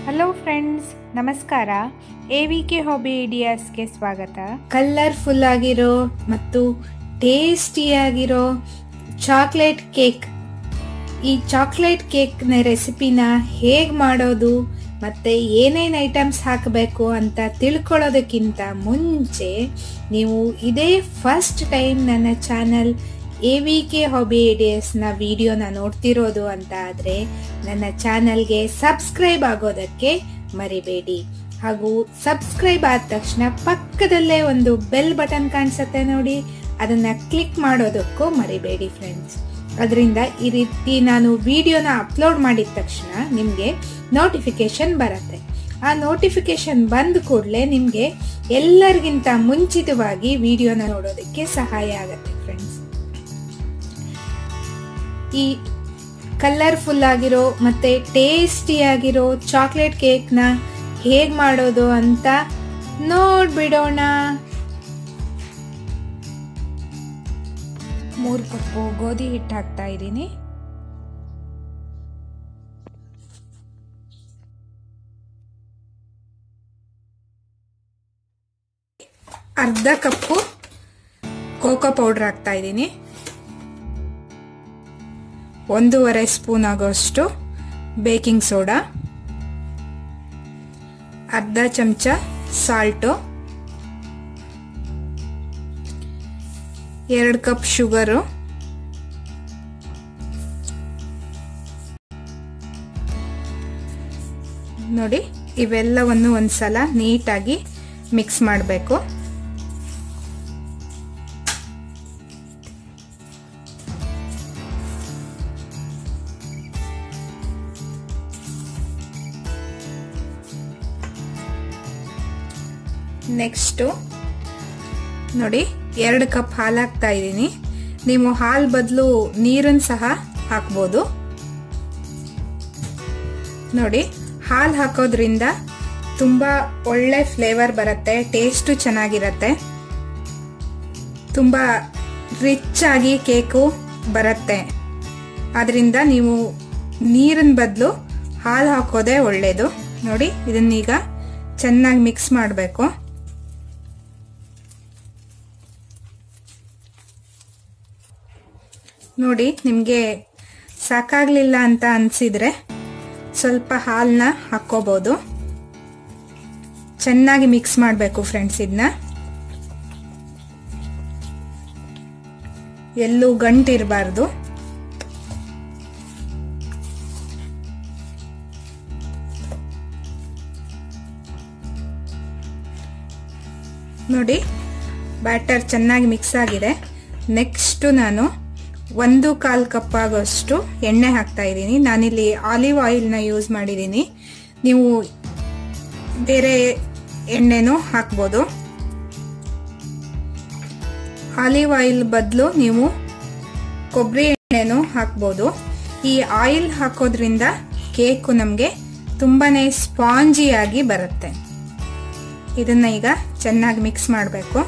hello friends ನಮಸ್ಕಾರ A V K hobby ಐಡಿಯಾಸ್ಗೆ ಸ್ವಾಗತ ಕಲರ್ಫುಲ್ ಆಗಿರೋ ಮತ್ತು ಟೇಸ್ಟಿಯಾಗಿರೋ ಚಾಕ್ಲೇಟ್ ಕೇಕ್ ಈ ಚಾಕ್ಲೇಟ್ ಕೇಕ್ನ ರೆಸಿಪಿನ ಹೇಗೆ ಮಾಡೋದು ಮತ್ತು ಏನೇನು ಐಟಮ್ಸ್ ಹಾಕಬೇಕು ಅಂತ ತಿಳ್ಕೊಳ್ಳೋದಕ್ಕಿಂತ ಮುಂಚೆ ನೀವು ಇದೇ ಫಸ್ಟ್ ಟೈಮ್ ನನ್ನ channel A V K hobby ಐಡಿಯಾಸ್ನ ವಿಡಿಯೋನ ನೋಡ್ತಿರೋದು ಅಂತ ಆದರೆ ನನ್ನ ಚಾನಲ್ಗೆ ಸಬ್ಸ್ಕ್ರೈಬ್ ಆಗೋದಕ್ಕೆ ಮರಿಬೇಡಿ ಹಾಗೂ ಸಬ್ಸ್ಕ್ರೈಬ್ ಆದ ತಕ್ಷಣ ಪಕ್ಕದಲ್ಲೇ ಒಂದು ಬೆಲ್ ಬಟನ್ ಕಾಣಿಸುತ್ತೆ ನೋಡಿ ಅದನ್ನ ಕ್ಲಿಕ್ ಮಾಡೋದಕ್ಕೂ ಮರಿಬೇಡಿ ಫ್ರೆಂಡ್ಸ್ ಅದರಿಂದ ಈ ರೀತಿ ನಾನು ವಿಡಿಯೋನ ಅಪ್ಲೋಡ್ ಮಾಡಿದ ತಕ್ಷಣ ನಿಮಗೆ ನೋಟಿಫಿಕೇಶನ್ ಬರುತ್ತೆ ಆ ನೋಟಿಫಿಕೇಶನ್ ಬಂದ ಕೂಡಲೇ ನಿಮಗೆ ಎಲ್ಲರಿಗಿಂತ ಮುಂಚಿತವಾಗಿ ವಿಡಿಯೋನ ನೋಡೋದಕ್ಕೆ ಸಹಾಯ ಆಗುತ್ತೆ ಫ್ರೆಂಡ್ಸ್ ಈ ಕಲರ್ಫುಲ್ ಆಗಿರೋ ಮತ್ತೆ ಟೇಸ್ಟಿ ಆಗಿರೋ ಚಾಕ್ಲೇಟ್ ಕೇಕ್ನ ಹೇಗ್ ಮಾಡೋದು ಅಂತ ನೋಡ್ಬಿಡೋಣ ಮೂರು ಕಪ್ಪು ಗೋಧಿ ಹಿಟ್ಟು ಹಾಕ್ತಾ ಇದ್ದೀನಿ ಅರ್ಧ ಕಪ್ಪು ಕೋಕೋ ಪೌಡರ್ ಹಾಕ್ತಾ ಇದ್ದೀನಿ ಒಂದೂವರೆ ಸ್ಪೂನ್ ಆಗೋಷ್ಟು ಬೇಕಿಂಗ್ ಸೋಡಾ ಅರ್ಧ ಚಮಚ ಸಾಲ್ಟು ಎರಡು ಕಪ್ ಶುಗರು ನೋಡಿ ಇವೆಲ್ಲವನ್ನು ಒಂದ್ಸಲ ನೀಟಾಗಿ ಮಿಕ್ಸ್ ಮಾಡಬೇಕು ನೆಕ್ಸ್ಟು ನೋಡಿ ಎರಡು ಕಪ್ ಹಾಲು ಹಾಕ್ತಾ ಇದ್ದೀನಿ ನೀವು ಹಾಲು ಬದಲು ನೀರನ್ನು ಸಹ ಹಾಕ್ಬೋದು ನೋಡಿ ಹಾಲು ಹಾಕೋದ್ರಿಂದ ತುಂಬ ಒಳ್ಳೆ ಫ್ಲೇವರ್ ಬರುತ್ತೆ ಟೇಸ್ಟು ಚೆನ್ನಾಗಿರುತ್ತೆ ತುಂಬ ರಿಚ್ ಆಗಿ ಕೇಕು ಬರುತ್ತೆ ಅದರಿಂದ ನೀವು ನೀರಿನ ಬದಲು ಹಾಲು ಹಾಕೋದೇ ಒಳ್ಳೆಯದು ನೋಡಿ ಇದನ್ನೀಗ ಚೆನ್ನಾಗಿ ಮಿಕ್ಸ್ ಮಾಡಬೇಕು ನೋಡಿ ನಿಮಗೆ ಸಾಕಾಗಲಿಲ್ಲ ಅಂತ ಅನಿಸಿದರೆ ಸ್ವಲ್ಪ ಹಾಲನ್ನ ಹಾಕ್ಕೋಬೋದು ಚೆನ್ನಾಗಿ ಮಿಕ್ಸ್ ಮಾಡಬೇಕು ಫ್ರೆಂಡ್ಸ್ ಇದನ್ನ ಎಲ್ಲೂ ಗಂಟಿರಬಾರ್ದು ನೋಡಿ ಬ್ಯಾಟರ್ ಚೆನ್ನಾಗಿ ಮಿಕ್ಸ್ ಆಗಿದೆ ನೆಕ್ಸ್ಟು ನಾನು ಒಂದು ಕಾಲು ಕಪ್ ಆಗೋಷ್ಟು ಎಣ್ಣೆ ಹಾಕ್ತಾ ಇದ್ದೀನಿ ನಾನಿಲ್ಲಿ ಆಲಿವ್ ಆಯಿಲ್ನ ಯೂಸ್ ಮಾಡಿದ್ದೀನಿ ನೀವು ಬೇರೆ ಎಣ್ಣೆನೂ ಹಾಕ್ಬೋದು ಆಲಿವ್ ಆಯಿಲ್ ಬದಲು ನೀವು ಕೊಬ್ಬರಿ ಎಣ್ಣೆನೂ ಹಾಕ್ಬೋದು ಈ ಆಯಿಲ್ ಹಾಕೋದ್ರಿಂದ ಕೇಕು ನಮಗೆ ತುಂಬಾ ಸ್ಪಾಂಜಿಯಾಗಿ ಬರುತ್ತೆ ಇದನ್ನ ಈಗ ಚೆನ್ನಾಗಿ ಮಿಕ್ಸ್ ಮಾಡಬೇಕು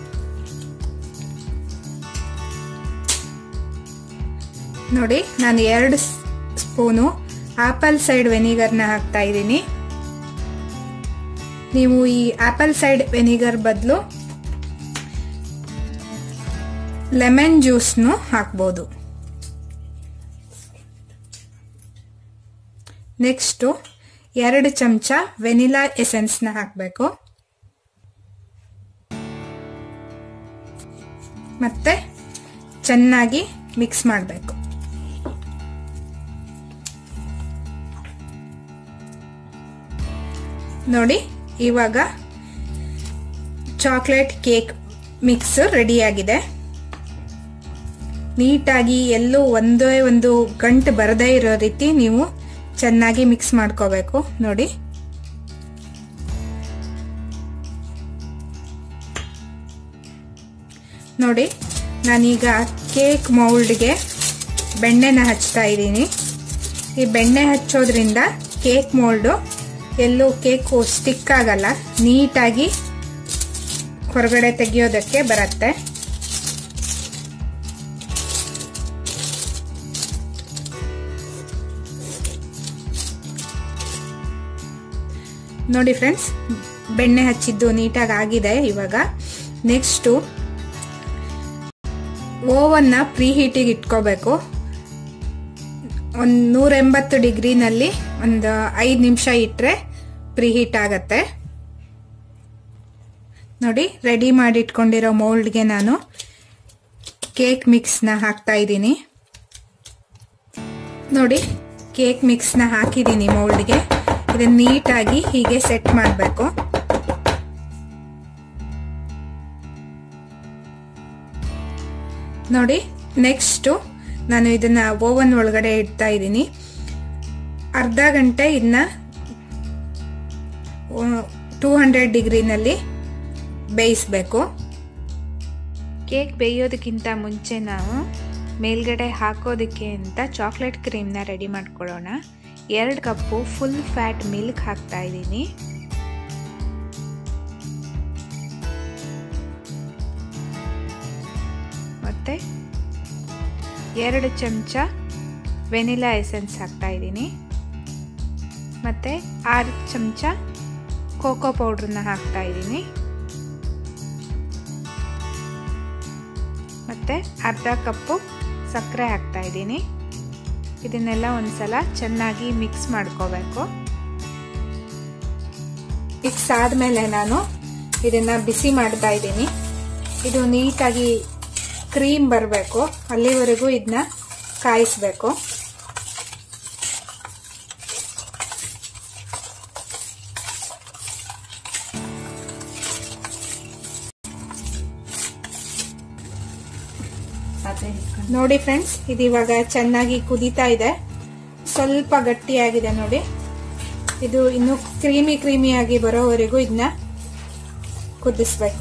ನೋಡಿ ನಾನು ಎರಡು ಸ್ಪೂನು ಆಪಲ್ ಸೈಡ್ ವೆನಿಗರ್ನ ಹಾಕ್ತಾ ಇದ್ದೀನಿ ನೀವು ಈ ಆಪಲ್ ಸೈಡ್ ವೆನಿಗರ್ ಬದಲು ಲೆಮನ್ ಜ್ಯೂಸ್ನು ಹಾಕ್ಬೋದು ನೆಕ್ಸ್ಟು ಎರಡು ಚಮಚ ವೆನಿಲಾ ಎಸೆನ್ಸ್ನ ಹಾಕಬೇಕು ಮತ್ತೆ ಚೆನ್ನಾಗಿ ಮಿಕ್ಸ್ ಮಾಡಬೇಕು ನೋಡಿ ಇವಾಗ ಚಾಕ್ಲೇಟ್ ಕೇಕ್ ಮಿಕ್ಸ್ ರೆಡಿಯಾಗಿದೆ ನೀಟಾಗಿ ಎಲ್ಲೂ ಒಂದೇ ಒಂದು ಗಂಟು ಬರದೇ ಇರೋ ರೀತಿ ನೀವು ಚೆನ್ನಾಗಿ ಮಿಕ್ಸ್ ಮಾಡ್ಕೋಬೇಕು ನೋಡಿ ನೋಡಿ ನಾನೀಗ ಕೇಕ್ ಮೌಲ್ಡ್ಗೆ ಬೆಣ್ಣೆನ ಹಚ್ತಾ ಇದ್ದೀನಿ ಈ ಬೆಣ್ಣೆ ಹಚ್ಚೋದ್ರಿಂದ ಕೇಕ್ ಮೋಲ್ಡು ಎಲ್ಲೂ ಕೇಕು ಸ್ಟಿಕ್ ಆಗಲ್ಲ ನೀಟಾಗಿ ಹೊರಗಡೆ ತೆಗೆಯೋದಕ್ಕೆ ಬರುತ್ತೆ ನೋಡಿ ಫ್ರೆಂಡ್ಸ್ ಬೆಣ್ಣೆ ಹಚ್ಚಿದ್ದು ನೀಟಾಗಿ ಆಗಿದೆ ಇವಾಗ ನೆಕ್ಸ್ಟು ಓವನ್ನ ಪ್ರೀ ಹೀಟಿಗೆ ಇಟ್ಕೋಬೇಕು ಒಂದು ನೂರ ಎಂಬತ್ತು ಡಿಗ್ರಿನಲ್ಲಿ ಒಂದು ಐದು ನಿಮಿಷ ಇಟ್ಟರೆ ಪ್ರೀ ಹೀಟ್ ಆಗತ್ತೆ ನೋಡಿ ರೆಡಿ ಮಾಡಿ ಇಟ್ಕೊಂಡಿರೋ ಮೋಲ್ಡ್ಗೆ ನಾನು ಕೇಕ್ ಮಿಕ್ಸ್ನ ಹಾಕ್ತಾ ಇದ್ದೀನಿ ನೋಡಿ ಕೇಕ್ ಮಿಕ್ಸ್ನ ಹಾಕಿದ್ದೀನಿ ಮೋಲ್ಡ್ಗೆ ಇದನ್ನ ನೀಟಾಗಿ ಹೀಗೆ ಸೆಟ್ ಮಾಡಬೇಕು ನೋಡಿ ನೆಕ್ಸ್ಟು ನಾನು ಇದನ್ನ ಓವನ್ ಒಳಗಡೆ ಇಡ್ತಾ ಇದ್ದೀನಿ ಅರ್ಧ ಗಂಟೆ ಇದನ್ನ ಟೂ ಹಂಡ್ರೆಡ್ ಡಿಗ್ರಿನಲ್ಲಿ ಬೇಯಿಸ್ಬೇಕು ಕೇಕ್ ಬೇಯೋದಕ್ಕಿಂತ ಮುಂಚೆ ನಾವು ಮೇಲ್ಗಡೆ ಹಾಕೋದಕ್ಕೆ ಅಂತ ಚಾಕ್ಲೇಟ್ ಕ್ರೀಮ್ನ ರೆಡಿ ಮಾಡ್ಕೊಳ್ಳೋಣ ಎರಡು ಕಪ್ಪು ಫುಲ್ ಫ್ಯಾಟ್ ಮಿಲ್ಕ್ ಹಾಕ್ತಾ ಇದ್ದೀನಿ ಮತ್ತು ಎರಡು ಚಮಚ ವೆನಿಲಾ ಎಸೆನ್ಸ್ ಹಾಕ್ತಾ ಇದ್ದೀನಿ ಮತ್ತು ಆರು ಚಮಚ ಕೋಕೋ ಪೌಡ್ರನ್ನ ಹಾಕ್ತಾ ಇದ್ದೀನಿ ಮತ್ತು ಅರ್ಧ ಕಪ್ಪು ಸಕ್ಕರೆ ಹಾಕ್ತಾ ಇದ್ದೀನಿ ಇದನ್ನೆಲ್ಲ ಒಂದ್ಸಲ ಚೆನ್ನಾಗಿ ಮಿಕ್ಸ್ ಮಾಡ್ಕೋಬೇಕು ಮಿಕ್ಸ್ ಆದಮೇಲೆ ನಾನು ಇದನ್ನ ಬಿಸಿ ಮಾಡ್ತಾ ಇದ್ದೀನಿ ಇದು ನೀಟಾಗಿ ಕ್ರೀಮ್ ಬರಬೇಕು ಅಲ್ಲಿವರೆಗೂ ಇದನ್ನ ಕಾಯಿಸ್ಬೇಕು ನೋಡಿ ಫ್ರೆಂಡ್ಸ್ ಇದು ಇವಾಗ ಚೆನ್ನಾಗಿ ಕುದೀತಾ ಇದೆ ಸ್ವಲ್ಪ ಗಟ್ಟಿಯಾಗಿದೆ ನೋಡಿ ಇದು ಇನ್ನು ಕ್ರೀಮಿ ಕ್ರೀಮಿಯಾಗಿ ಬರೋವರೆಗೂ ಇದನ್ನ ಕುದಿಸ್ಬೇಕು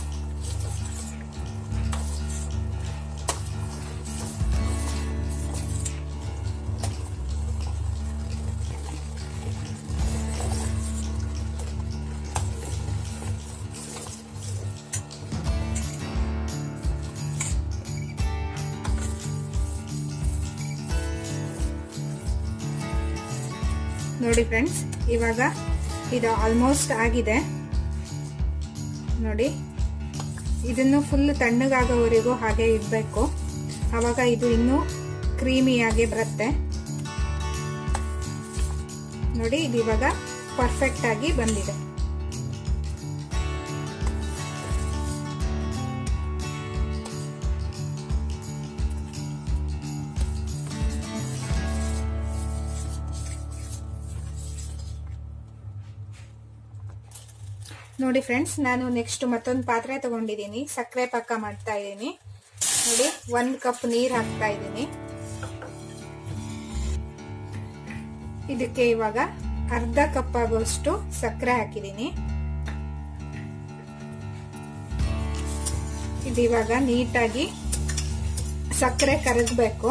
ನೋಡಿ ಫ್ರೆಂಡ್ಸ್ ಇವಾಗ ಇದು ಆಲ್ಮೋಸ್ಟ್ ಆಗಿದೆ ನೋಡಿ ಇದನ್ನು ಫುಲ್ ತಣ್ಣಗಾಗೋವರೆಗೂ ಹಾಗೆ ಇಡಬೇಕು ಆವಾಗ ಇದು ಇನ್ನೂ ಕ್ರೀಮಿಯಾಗಿ ಬರುತ್ತೆ ನೋಡಿ ಇದು ಇವಾಗ ಪರ್ಫೆಕ್ಟ್ ಆಗಿ ಬಂದಿದೆ ನೋಡಿ ಫ್ರೆಂಡ್ಸ್ ನಾನು ನೆಕ್ಸ್ಟ್ ಮತ್ತೊಂದು ಪಾತ್ರೆ ತಗೊಂಡಿದ್ದೀನಿ ಸಕ್ಕರೆ ಪಾಕ ಮಾಡ್ತಾ ಇದ್ದೀನಿ ನೋಡಿ ಒಂದು ಕಪ್ ನೀರು ಹಾಕ್ತಾ ಇದ್ದೀನಿ ಇದಕ್ಕೆ ಇವಾಗ ಅರ್ಧ ಕಪ್ ಆಗುವಷ್ಟು ಸಕ್ಕರೆ ಹಾಕಿದ್ದೀನಿ ಇದು ಇವಾಗ ನೀಟಾಗಿ ಸಕ್ಕರೆ ಕರಗಬೇಕು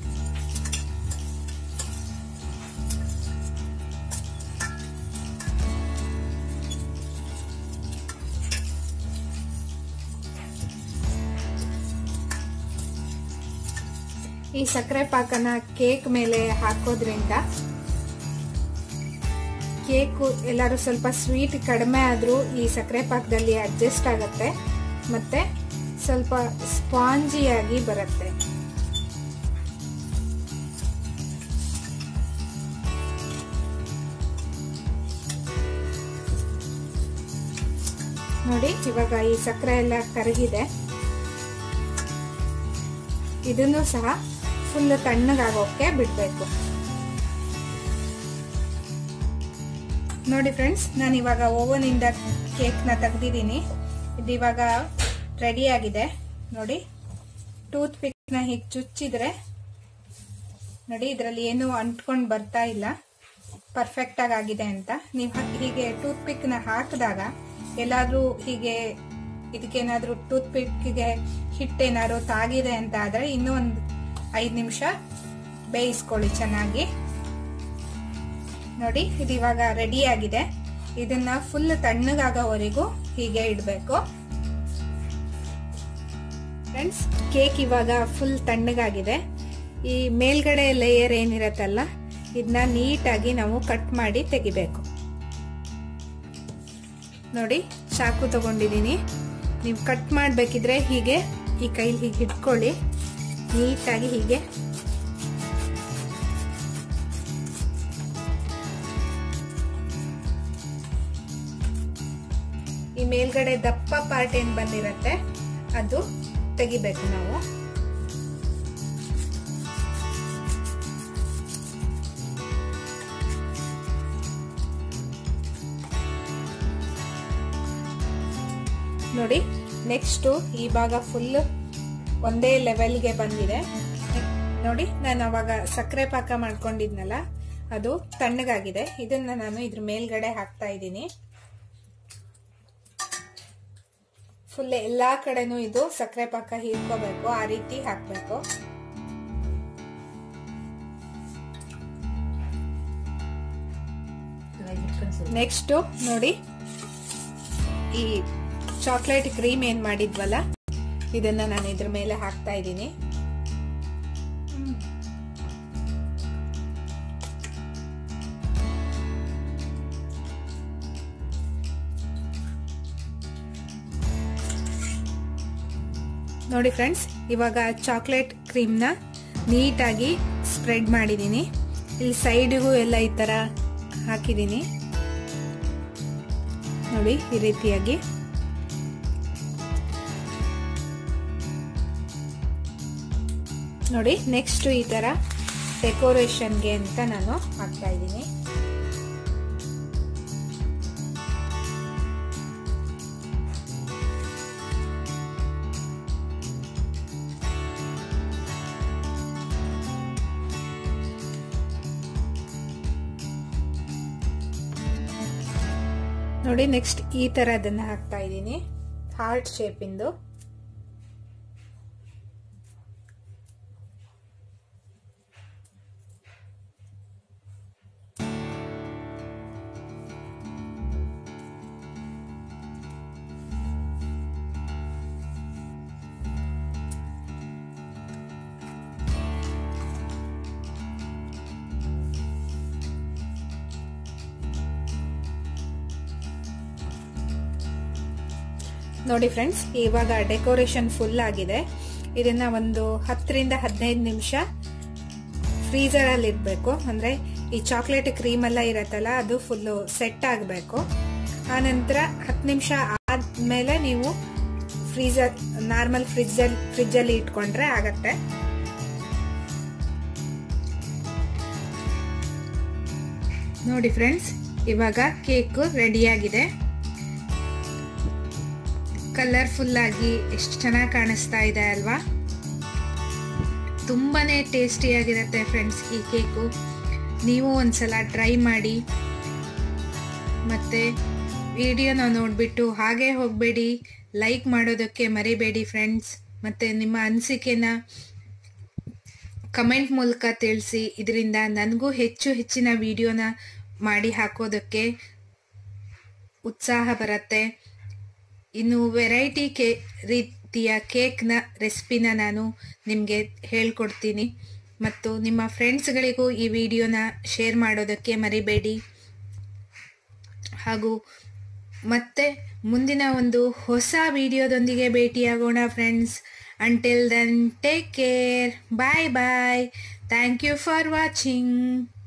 ಈ ಸಕ್ಕರೆ ಪಾಕನ ಕೇಕ್ ಮೇಲೆ ಹಾಕೋದ್ರಿಂದ ಕೇಕು ಎಲ್ಲರೂ ಸ್ವಲ್ಪ ಸ್ವೀಟ್ ಕಡಿಮೆ ಆದರೂ ಈ ಸಕ್ಕರೆ ಪಾಕದಲ್ಲಿ ಅಡ್ಜಸ್ಟ್ ಆಗುತ್ತೆ ಮತ್ತೆ ಸ್ವಲ್ಪ ಸ್ಪಾಂಜಿಯಾಗಿ ಬರುತ್ತೆ ನೋಡಿ ಇವಾಗ ಈ ಸಕ್ಕರೆ ಎಲ್ಲ ಕರಗಿದೆ ಇದನ್ನು ಸಹ ಫುಲ್ ತಣ್ಣಗಾಗೋಕೆ ಬಿಡಬೇಕು ನೋಡಿ ಫ್ರೆಂಡ್ಸ್ ನಾನು ಇವಾಗ ಓವನಿಂದ ಕೇಕ್ನ ತೆಗ್ದಿದ್ದೀನಿ ಇದು ಇವಾಗ ರೆಡಿ ಆಗಿದೆ ನೋಡಿ ಟೂತ್ ಪಿಕ್ನ ಹೀಗೆ ಚುಚ್ಚಿದ್ರೆ ನೋಡಿ ಇದರಲ್ಲಿ ಏನು ಅಂಟ್ಕೊಂಡು ಬರ್ತಾ ಇಲ್ಲ ಪರ್ಫೆಕ್ಟ್ ಆಗಿ ಆಗಿದೆ ಅಂತ ನೀವು ಹೀಗೆ ಟೂತ್ ಪಿಕ್ನ ಹಾಕಿದಾಗ ಎಲ್ಲಾದ್ರೂ ಹೀಗೆ ಇದಕ್ಕೇನಾದ್ರೂ ಟೂತ್ ಪಿಕ್ಗೆ ಹಿಟ್ಟೇನಾದ್ರು ತಾಗಿದೆ ಅಂತ ಆದ್ರೆ ಇನ್ನೂ ಒಂದು ಐದು ನಿಮಿಷ ಬೇಯಿಸ್ಕೊಳ್ಳಿ ಚೆನ್ನಾಗಿ ನೋಡಿ ಇದು ಇವಾಗ ರೆಡಿ ಆಗಿದೆ ಇದನ್ನ ಫುಲ್ ತಣ್ಣಗಾಗೋವರೆಗೂ ಹೀಗೆ ಇಡಬೇಕು ಫ್ರೆಂಡ್ಸ್ ಕೇಕ್ ಇವಾಗ ಫುಲ್ ತಣ್ಣಗಾಗಿದೆ ಈ ಮೇಲ್ಗಡೆ ಲೇಯರ್ ಏನಿರತ್ತಲ್ಲ ಇದನ್ನ ನೀಟಾಗಿ ನಾವು ಕಟ್ ಮಾಡಿ ತೆಗಿಬೇಕು ನೋಡಿ ಚಾಕು ತಗೊಂಡಿದ್ದೀನಿ ನೀವು ಕಟ್ ಮಾಡಬೇಕಿದ್ರೆ ಹೀಗೆ ಈ ಕೈಲಿ ಹೀಗೆ ಹಿಡ್ಕೊಳ್ಳಿ ನೀಟಾಗಿ ಹೀಗೆ ಈ ಮೇಲ್ಗಡೆ ದಪ್ಪ ಪಾರ್ಟ್ ಏನ್ ಬಂದಿರತ್ತೆ ಅದು ತೆಗಿಬೇಕು ನಾವು ನೋಡಿ ನೆಕ್ಸ್ಟ್ ಈ ಭಾಗ ಫುಲ್ ಒಂದೇ ಲೆವೆಲ್ಗೆ ಬಂದಿದೆ ನೋಡಿ ನಾನು ಅವಾಗ ಸಕ್ಕರೆ ಪಾಕ ಮಾಡ್ಕೊಂಡಿದ್ನಲ್ಲ ಅದು ತಣ್ಣಗಾಗಿದೆ ಇದನ್ನ ನಾನು ಇದ್ರ ಮೇಲ್ಗಡೆ ಹಾಕ್ತಾ ಇದ್ದೀನಿ ಫುಲ್ ಎಲ್ಲಾ ಕಡೆನೂ ಇದು ಸಕ್ಕರೆ ಪಾಕ ಹೀರ್ಕೋಬೇಕು ಆ ರೀತಿ ಹಾಕ್ಬೇಕು ನೆಕ್ಸ್ಟ್ ನೋಡಿ ಈ ಚಾಕ್ಲೇಟ್ ಕ್ರೀಮ್ ಏನ್ ಮಾಡಿದ್ವಲ್ಲ ಇದನ್ನ ನಾನು ಇದ್ರ ಮೇಲೆ ಹಾಕ್ತಾ ಇದ್ದೀನಿ ನೋಡಿ ಫ್ರೆಂಡ್ಸ್ ಇವಾಗ ಚಾಕ್ಲೇಟ್ ಕ್ರೀಮ್ನ ನೀಟಾಗಿ ಸ್ಪ್ರೆಡ್ ಮಾಡಿದ್ದೀನಿ ಇಲ್ಲಿ ಸೈಡಿಗೂ ಎಲ್ಲ ಈ ಥರ ಹಾಕಿದ್ದೀನಿ ನೋಡಿ ಈ ರೀತಿಯಾಗಿ ನೋಡಿ ನೆಕ್ಸ್ಟ್ ಈ ತರ ಡೆಕೋರೇಷನ್ಗೆ ಅಂತ ನಾನು ಹಾಕ್ತಾ ಇದ್ದೀನಿ ನೋಡಿ ನೆಕ್ಸ್ಟ್ ಈ ತರ ಅದನ್ನ ಹಾಕ್ತಾ ಇದ್ದೀನಿ ಹಾರ್ಟ್ ಶೇಪಿಂದು ನೋಡಿ ಫ್ರೆಂಡ್ಸ್ ಇವಾಗ ಡೆಕೋರೇಷನ್ ಫುಲ್ ಆಗಿದೆ ಇದನ್ನ ಒಂದು ಹತ್ತರಿಂದ ಹದಿನೈದು ನಿಮಿಷ ಫ್ರೀಸರ್ ಅಲ್ಲಿ ಇಡಬೇಕು ಅಂದ್ರೆ ಈ ಚಾಕ್ಲೇಟ್ ಕ್ರೀಮ್ ಎಲ್ಲ ಇರತ್ತಲ್ಲ ಅದು ಫುಲ್ ಸೆಟ್ ಆಗಬೇಕು ಆನಂತರ ಹತ್ತು ನಿಮಿಷ ಆದ್ಮೇಲೆ ನೀವು ಫ್ರೀಸರ್ ನಾರ್ಮಲ್ ಫ್ರಿಜ್ ಅಲ್ಲಿ ಫ್ರಿಜ್ ಅಲ್ಲಿ ಇಟ್ಕೊಂಡ್ರೆ ಆಗತ್ತೆ ನೋಡಿ ಫ್ರೆಂಡ್ಸ್ ಇವಾಗ ಕೇಕ್ ರೆಡಿಯಾಗಿದೆ ಕಲರ್ಫುಲ್ ಆಗಿ ಎಷ್ಟು ಚೆನ್ನಾಗಿ ಕಾಣಿಸ್ತಾ ಇದೆ ಅಲ್ವಾ ತುಂಬಾನೇ ಟೇಸ್ಟಿಯಾಗಿರುತ್ತೆ ಫ್ರೆಂಡ್ಸ್ ಈ ಕೇಕು ನೀವು ಒಂದ್ಸಲ ಟ್ರೈ ಮಾಡಿ ಮತ್ತೆ ವಿಡಿಯೋನ ನೋಡಿಬಿಟ್ಟು ಹಾಗೆ ಹೋಗಬೇಡಿ ಲೈಕ್ ಮಾಡೋದಕ್ಕೆ ಮರಿಬೇಡಿ ಫ್ರೆಂಡ್ಸ್ ಮತ್ತು ನಿಮ್ಮ ಅನಿಸಿಕೆನ ಕಮೆಂಟ್ ಮೂಲಕ ತಿಳಿಸಿ ಇದರಿಂದ ನನಗೂ ಹೆಚ್ಚು ಹೆಚ್ಚಿನ ವಿಡಿಯೋನ ಮಾಡಿ ಹಾಕೋದಕ್ಕೆ ಉತ್ಸಾಹ ಬರುತ್ತೆ ಇನ್ನು ವೆರೈಟಿ ಕೇ ರೀತಿಯ ಕೇಕ್ನ ರೆಸಿಪಿನ ನಾನು ನಿಮಗೆ ಹೇಳ್ಕೊಡ್ತೀನಿ ಮತ್ತು ನಿಮ್ಮ ಫ್ರೆಂಡ್ಸ್ಗಳಿಗೂ ಈ ವಿಡಿಯೋನ ಶೇರ್ ಮಾಡೋದಕ್ಕೆ ಮರಿಬೇಡಿ ಹಾಗೂ ಮತ್ತೆ ಮುಂದಿನ ಒಂದು ಹೊಸ ವಿಡಿಯೋದೊಂದಿಗೆ ಭೇಟಿಯಾಗೋಣ friends until then take care bye bye thank you for watching